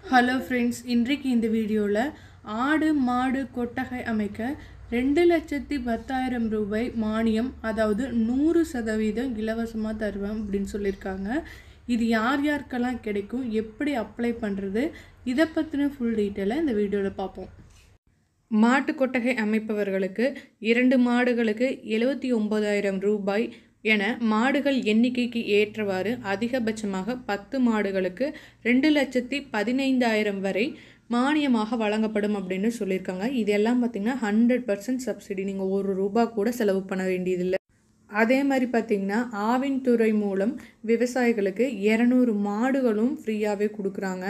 hello friends இன்றைக்கு இந்த வீடியோவில் ஆடு மாடு கொட்டகை அமைக்க ரெண்டு லட்சத்தி பத்தாயிரம் ரூபாய் மானியம் அதாவது நூறு சதவீதம் இலவசமாக தருவேன் அப்படின்னு சொல்லியிருக்காங்க இது யார் யாருக்கெல்லாம் கிடைக்கும் எப்படி அப்ளை பண்ணுறது இதை பற்றின ஃபுல் டீட்டெயிலை இந்த வீடியோவில் பார்ப்போம் மாட்டு கொட்டகை அமைப்பவர்களுக்கு இரண்டு மாடுகளுக்கு எழுபத்தி ஒன்பதாயிரம் ரூபாய் என மாடுகள் எண்ணிக்கைக்கு ஏற்றவாறு அதிகபட்சமாக பத்து மாடுகளுக்கு ரெண்டு லட்சத்தி பதினைந்தாயிரம் வரை மானியமாக வழங்கப்படும் அப்படின்னு சொல்லியிருக்காங்க இதெல்லாம் பார்த்திங்கன்னா ஹண்ட்ரட் பர்சன்ட் சப்சிடி நீங்கள் ஒரு ரூபா கூட செலவு பண்ண வேண்டியதில்லை அதே மாதிரி பார்த்திங்கன்னா ஆவின் துறை மூலம் விவசாயிகளுக்கு இரநூறு மாடுகளும் ஃப்ரீயாகவே கொடுக்குறாங்க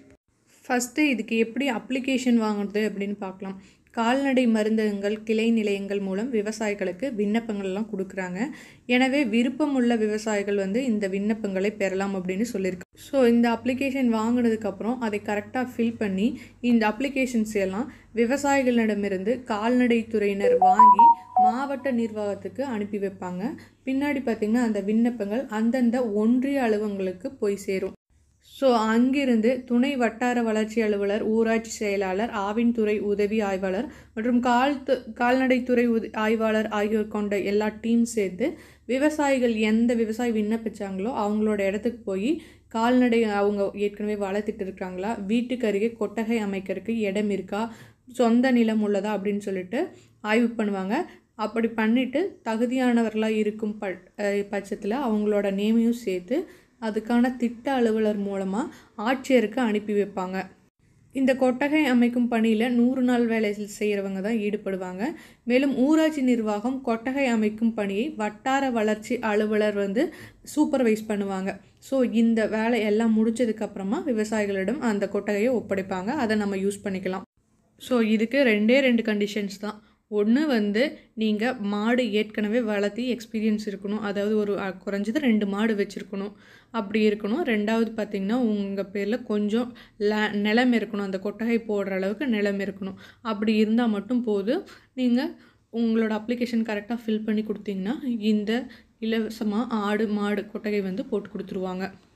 ஃபஸ்ட்டு இதுக்கு எப்படி அப்ளிகேஷன் வாங்குறது அப்படின்னு பார்க்கலாம் கால்நடை மருந்தகங்கள் கிளை நிலையங்கள் மூலம் விவசாயிகளுக்கு விண்ணப்பங்கள்லாம் கொடுக்குறாங்க எனவே விருப்பமுள்ள விவசாயிகள் வந்து இந்த விண்ணப்பங்களை பெறலாம் அப்படின்னு சொல்லியிருக்கு ஸோ இந்த அப்ளிகேஷன் வாங்கினதுக்கப்புறம் அதை கரெக்டாக ஃபில் பண்ணி இந்த அப்ளிகேஷன்ஸ் எல்லாம் விவசாயிகளிடமிருந்து கால்நடை துறையினர் வாங்கி மாவட்ட நிர்வாகத்துக்கு அனுப்பி வைப்பாங்க பின்னாடி பார்த்திங்கன்னா அந்த விண்ணப்பங்கள் அந்தந்த ஒன்றிய அலுவலங்களுக்கு போய் சேரும் ஸோ அங்கிருந்து துணை வட்டார வளர்ச்சி அலுவலர் ஊராட்சி செயலாளர் ஆவின்துறை உதவி ஆய்வாளர் மற்றும் கால் து கால்நடைத்துறை உத ஆய்வாளர் ஆகியோர் கொண்ட எல்லா டீம் சேர்த்து விவசாயிகள் எந்த விவசாயி விண்ணப்பிச்சாங்களோ அவங்களோட இடத்துக்கு போய் கால்நடை அவங்க ஏற்கனவே வளர்த்துட்டு இருக்காங்களா வீட்டுக்கு அருகே கொட்டகை அமைக்கிறதுக்கு இடம் இருக்கா சொந்த நிலம் உள்ளதா அப்படின்னு சொல்லிட்டு ஆய்வு பண்ணுவாங்க அப்படி பண்ணிவிட்டு தகுதியானவர்களாக இருக்கும் ப பட்சத்தில் அவங்களோட நேமையும் சேர்த்து அதுக்கான திட்ட அலுவலர் மூலமாக ஆட்சியருக்கு அனுப்பி வைப்பாங்க இந்த கொட்டகை அமைக்கும் பணியில் நூறு நாள் வேலை செய்கிறவங்க தான் ஈடுபடுவாங்க மேலும் ஊராட்சி நிர்வாகம் கொட்டகை அமைக்கும் பணியை வட்டார வளர்ச்சி அலுவலர் வந்து சூப்பர்வைஸ் பண்ணுவாங்க ஸோ இந்த வேலை எல்லாம் முடிச்சதுக்கப்புறமா விவசாயிகளிடம் அந்த கொட்டகையை ஒப்படைப்பாங்க அதை நம்ம யூஸ் பண்ணிக்கலாம் ஸோ இதுக்கு ரெண்டே ரெண்டு கண்டிஷன்ஸ் தான் ஒன்று வந்து நீங்கள் மாடு ஏற்கனவே வளர்த்தி எக்ஸ்பீரியன்ஸ் இருக்கணும் அதாவது ஒரு குறைஞ்சது ரெண்டு மாடு வச்சுருக்கணும் அப்படி இருக்கணும் ரெண்டாவது பார்த்திங்கன்னா உங்கள் பேரில் கொஞ்சம் ல நிலம் இருக்கணும் அந்த கொட்டகை போடுற அளவுக்கு நிலம் இருக்கணும் அப்படி இருந்தால் மட்டும் போதும் நீங்கள் உங்களோட அப்ளிகேஷன் கரெக்டாக ஃபில் பண்ணி கொடுத்தீங்கன்னா இந்த இலவசமாக ஆடு மாடு கொட்டகை வந்து போட்டு கொடுத்துருவாங்க